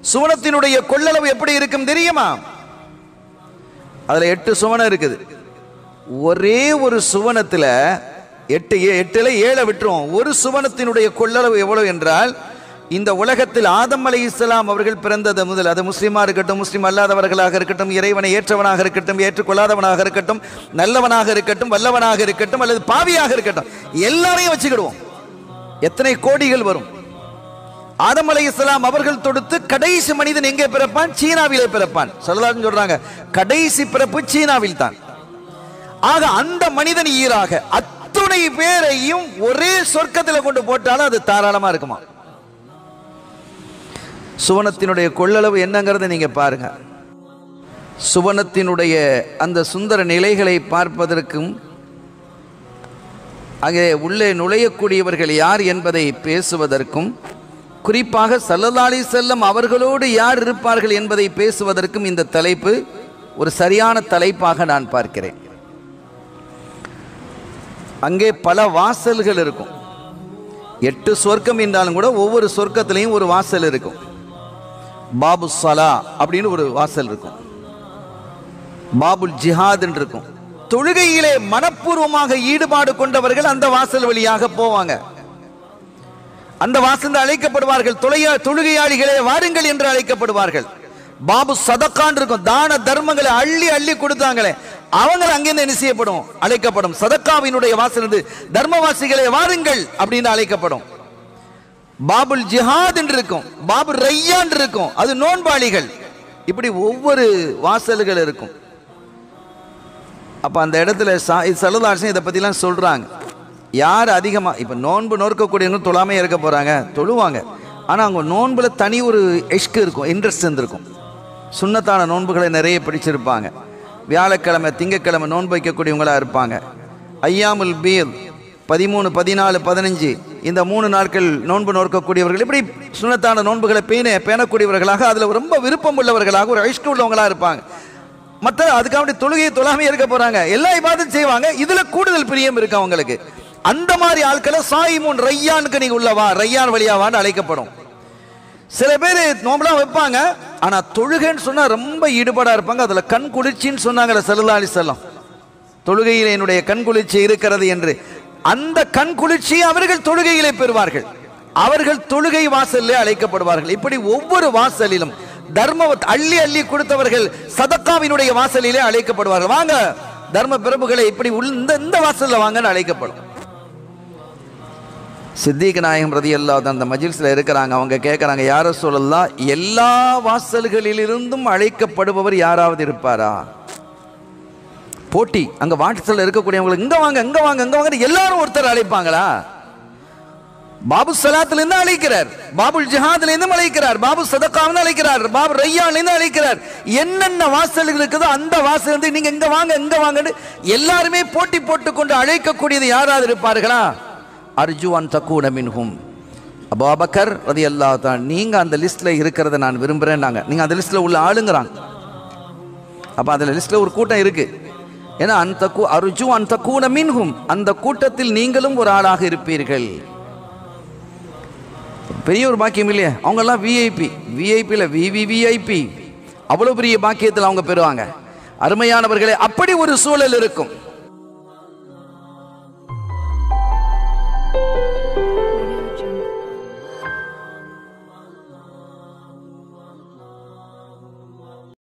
சுவனத்தினுடைய கொள்ளளவு எப்படி இருக்கும் தெரியுமா அதுல எட்டு சுவனம் இருக்குது ஒரே ஒரு சுவனத்துல எட்டு ஏ- எட்டுல ஏழை விட்டுரும் ஒரு சுவனத்தினுடைய கொள்ளளவு எவ்வளவு என்றால் இந்த உலகத்தில் ஆதம் அலை இஸ்லாம் அவர்கள் பிறந்தது முதல் அது முஸ்லீமா இருக்கட்டும் முஸ்லீம் அல்லாதவர்களாக இருக்கட்டும் இறைவனை ஏற்றவனாக இருக்கட்டும் ஏற்றுக்கொள்ளாதவனாக இருக்கட்டும் நல்லவனாக இருக்கட்டும் வல்லவனாக இருக்கட்டும் அல்லது பாவியாக இருக்கட்டும் எல்லாரையும் வச்சுக்கிடுவோம் எத்தனை கோடிகள் வரும் ஆதம் அலை இஸ்லாம் அவர்கள் தொடுத்து கடைசி மனிதன் எங்கே பிறப்பான் சீனாவிலே பிறப்பான் சொல்லலாம்னு சொல்றாங்க கடைசி பிறப்பு சீனாவில் தான் ஆக அந்த மனிதன் ஈராக அத்துணை பேரையும் ஒரே சொர்க்கத்தில் கொண்டு போட்டாலும் அது தாராளமா இருக்குமா சுவனத்தினுடைய கொள்ளளவு என்னங்கிறத நீங்க பாருங்க சுவனத்தினுடைய அந்த சுந்தர நிலைகளை பார்ப்பதற்கும் அங்கே உள்ளே நுழையக்கூடியவர்கள் யார் என்பதை பேசுவதற்கும் குறிப்பாக சல்லல்லாலி செல்லம் அவர்களோடு யார் இருப்பார்கள் என்பதை பேசுவதற்கும் இந்த தலைப்பு ஒரு சரியான தலைப்பாக நான் பார்க்கிறேன் அங்கே பல வாசல்கள் இருக்கும் எட்டு சொர்க்கம் என்றாலும் கூட ஒவ்வொரு சொர்க்கத்திலையும் ஒரு வாசல் இருக்கும் பாபு சலா அப்படின்னு ஒரு வாசல் இருக்கும் பாபுல் ஜிஹாத் இருக்கும் தொழுகையிலே மனப்பூர்வமாக ஈடுபாடு கொண்டவர்கள் அந்த வாசல் வழியாக போவாங்க அந்த வாசல் அழைக்கப்படுவார்கள் தொலைய தொழுகையாளிகளே வாருங்கள் என்று அழைக்கப்படுவார்கள் பாபு சதக்கான் இருக்கும் தான தர்மங்களை அள்ளி அள்ளி கொடுத்தாங்களே அவங்க அங்கிருந்து என்ன செய்யப்படும் அழைக்கப்படும் சதக்காவினுடைய வாசல் இருந்து தர்மவாசிகளே வாருங்கள் அப்படின்னு அழைக்கப்படும் பாபுல் ஜிஹாத் என்று இருக்கும் பாபு ரையான் இருக்கும் அது நோன்பாளிகள் இப்படி ஒவ்வொரு வாசல்கள் இருக்கும் அப்ப அந்த இடத்துல சலுதாசன் இதை பத்திலாம் சொல்றாங்க யார் அதிகமாக இப்போ நோன்பு நோக்கக்கூடியவங்க தொழாமே இருக்க போறாங்க தொழுவாங்க ஆனால் அவங்க நோன்புல தனி ஒரு எஷ்கு இருக்கும் இன்ட்ரெஸ்ட் இருந்திருக்கும் சுண்ணத்தான நோன்புகளை நிறைய பிடிச்சிருப்பாங்க வியாழக்கிழமை திங்கக்கிழமை நோன்பு வைக்கக்கூடியவங்களா இருப்பாங்க ஐயாமுல் பீர் பதிமூணு பதினாலு பதினஞ்சு இந்த மூணு நாட்கள் நோன்பு நோக்கக்கூடியவர்கள் இப்படி சுண்ணத்தான நோன்புகளை பேண பேணக்கூடியவர்களாக அதில் ரொம்ப விருப்பம் உள்ளவர்களாக ஒரு ஐஷ்கு உள்ளவங்களா இருப்பாங்க மற்ற அதுக்காக தொழுகையை தொழாமே இருக்க போறாங்க எல்லா இபாதம் செய்வாங்க இதுல கூடுதல் பிரியம் இருக்கு அவங்களுக்கு அந்த மாதிரி ஆட்களை சாயிமூன் ரையானுக்கு நீங்க உள்ளவா ரையான் வழியாவான்னு அழைக்கப்படும் சில பேர் நோம்பலாம் வைப்பாங்க ஆனா தொழுகைன்னு சொன்னா ரொம்ப ஈடுபாடா இருப்பாங்க அதுல கண் குளிர்ச்சின்னு சொன்னாங்கல்ல செல்லா அலி செல்லம் தொழுகையில் என்னுடைய கண் குளிர்ச்சி இருக்கிறது என்று அந்த கண் குளிர்ச்சி அவர்கள் தொழுகையிலே பெறுவார்கள் அவர்கள் தொழுகை வாசலிலே அழைக்கப்படுவார்கள் இப்படி ஒவ்வொரு வாசலிலும் தர்ம அள்ளி அள்ளி கொடுத்தவர்கள் சதக்காவினுடைய வாசலிலே அழைக்கப்படுவார்கள் வாங்க தர்ம பிரபுகளை இப்படி உள் இந்த இந்த வாசல்ல வாங்கன்னு அழைக்கப்படும் சித்திக் நாயகம் ரதி அந்த மஜில்ஸில் இருக்கிறாங்க அவங்க கேட்குறாங்க யார சொல்லலாம் எல்லா வாசல்களிலிருந்தும் அழைக்கப்படுபவர் யாராவது இருப்பாரா போட்டி அங்க வாட்ஸ்அப்ல இருக்கக்கூடியவங்களுக்கு இங்க வாங்க இங்க வாங்க இங்க வாங்க எல்லாரும் ஒருத்தர் அழைப்பாங்களா பாபு சலாத்துல இருந்து அழைக்கிறார் பாபுல் ஜிஹாத்ல இருந்து அழைக்கிறார் பாபு சதக்காவில அழைக்கிறார் பாபு ரையான்ல இருந்து அழைக்கிறார் என்னென்ன வாசல்கள் இருக்குதோ அந்த வாசல் இருந்து நீங்க இங்க வாங்க இங்க வாங்கன்னு எல்லாருமே போட்டி போட்டு கொண்டு அழைக்கக்கூடியது யாராவது இருப்பார்களா அர்ஜுவான் தக்கூன மின்ஹும் அபாபக்கர் ரதி அல்லா தான் நீங்க அந்த லிஸ்ட்ல இருக்கிறத நான் விரும்புறேன் நாங்க நீங்க அந்த லிஸ்ட்ல உள்ள ஆளுங்கிறாங்க அப்ப அந்த லிஸ்ட்ல ஒரு கூட்டம் இருக்கு ஏன்னா அந்த கூ அர்ஜு அந்த கூன மின்ஹும் அந்த கூட்டத்தில் நீங்களும் ஒரு ஆளாக இருப்பீர்கள் பெரிய ஒரு பாக்கியம் இல்லையா அவங்கெல்லாம் விஐபி விஐபியில் விவிவிஐபி அவ்வளோ பெரிய பாக்கியத்தில் அவங்க பெறுவாங்க அருமையானவர்களே அப்படி ஒரு சூழல் இருக்கும்